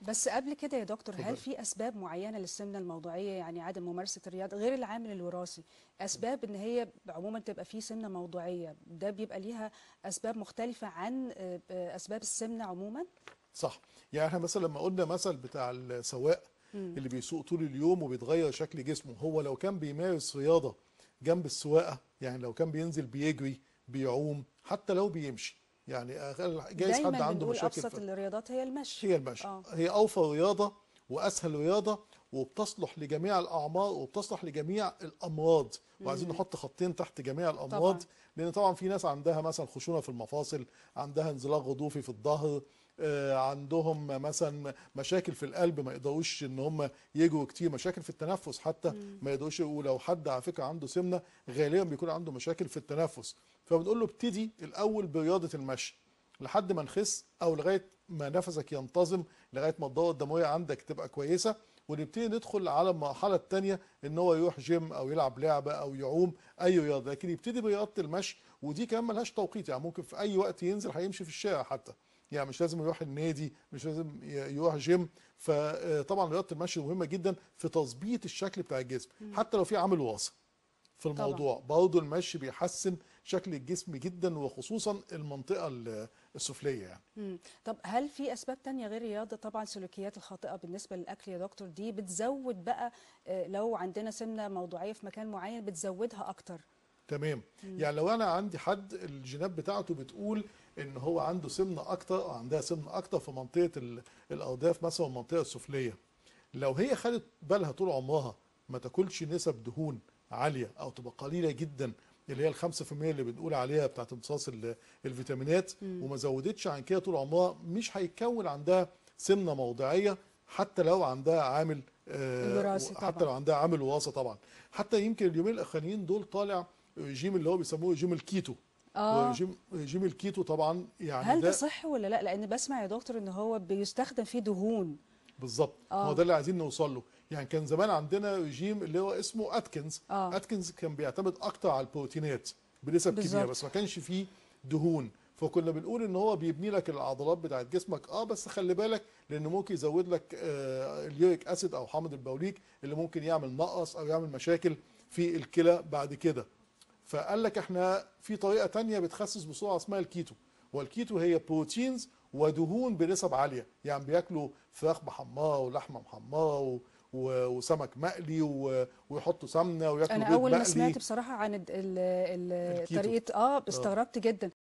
بس قبل كده يا دكتور هل اتفضلي. في اسباب معينه للسمنه الموضعيه يعني عدم ممارسه الرياضه غير العامل الوراثي اسباب ان هي عموما تبقى في سمنه موضعيه ده بيبقى ليها اسباب مختلفه عن آه، آه، اسباب السمنه عموما صح يعني احنا مثلا لما قلنا مثل بتاع السواق اللي بيسوق طول اليوم وبيتغير شكل جسمه هو لو كان بيمارس رياضه جنب السواقه يعني لو كان بينزل بيجري بيعوم حتى لو بيمشي يعني أقل- جايز حد دايما عنده بنقول مشاكل ابسط في الرياضات هي المشي هي المشي آه. هي اوفر رياضه واسهل رياضه وبتصلح لجميع الاعمار وبتصلح لجميع الامراض وعايزين نحط خطين تحت جميع الامراض طبعاً. لان طبعا في ناس عندها مثلا خشونه في المفاصل عندها انزلاق غضروفي في الظهر آه، عندهم مثلا مشاكل في القلب ما يقدروش ان هم يجروا كتير مشاكل في التنفس حتى ما يقدروش ولو حد على فكره عنده سمنه غالبا بيكون عنده مشاكل في التنفس فبنقول له ابتدي الاول برياضه المشي لحد ما نخس او لغايه ما نفسك ينتظم لغايه ما الدوره الدمويه عندك تبقى كويسه ونبتدي ندخل على المرحله الثانيه ان هو يروح جيم او يلعب لعبه او يعوم اي رياضه لكن يبتدي برياضه المشي ودي كمان ملهاش توقيت يعني ممكن في اي وقت ينزل هيمشي في الشارع حتى يعني مش لازم يروح النادي مش لازم ي- يروح جيم فطبعا رياضه المشي مهمه جدا في تظبيط الشكل بتاع الجسم حتى لو في عامل وراثه في الموضوع برضه المشي بيحسن شكل الجسم جدا وخصوصا المنطقه ال- السفليه يعني مم. طب هل في اسباب تانية غير الرياضه طبعا السلوكيات الخاطئه بالنسبه للاكل يا دكتور دي بتزود بقى آه، لو عندنا سمنه موضوعيه في مكان معين بتزودها اكتر تمام يعني لو انا عندي حد الجينات بتاعته بتقول ان هو عنده سمنه اكتر او عندها سمنه اكتر في منطقه ال- الارداف مثلا المنطقه السفليه لو هي خدت بالها طول عمرها ما تاكلش نسب دهون عاليه او تبقى قليله جدا اللي هي ال 5% اللي بنقول عليها بتاعت امتصاص ال- الفيتامينات وما زودتش عن كده طول عمرها مش هيتكون عندها سمنه موضعيه حتى لو عندها عامل آه، الوراثي حتى طبعاً. لو عندها عامل وراثه طبعا حتى يمكن اليومين الاخرانيين دول طالع رجيم اللي هو بيسموه رجيم الكيتو اه رجيم رجيم الكيتو طبعا يعني هل ده ده صح ولا لا لان بسمع يا دكتور ان هو بيستخدم فيه دهون بالظبط آه. هو ده اللي عايزين نوصل له يعني كان زمان عندنا رجيم اللي هو اسمه اتكنز آه. اتكنز كان بيعتمد اكتر على البروتينات بنسب كبيره بالظبط. بس ما كانش فيه دهون فكنا بنقول ان هو بيبني لك العضلات بتاعت جسمك اه بس خلي بالك لانه ممكن يزود لك آه اليوريك اسيد او حامض البوليك اللي ممكن يعمل نقص او يعمل مشاكل في الكلى بعد كده فقال لك احنا في طريقه تانية بتخسس بسرعه اسمها الكيتو والكيتو هي بروتينز ودهون بنسب عاليه يعني بياكلوا فراخ محمره ولحمه محمره و... و... وسمك مقلي و... ويحطوا سمنه وياكلوا انا بيض اول ما مقلي سمعت بصراحه عن ال ال ال الكيتو. طريقه اه استغربت جدا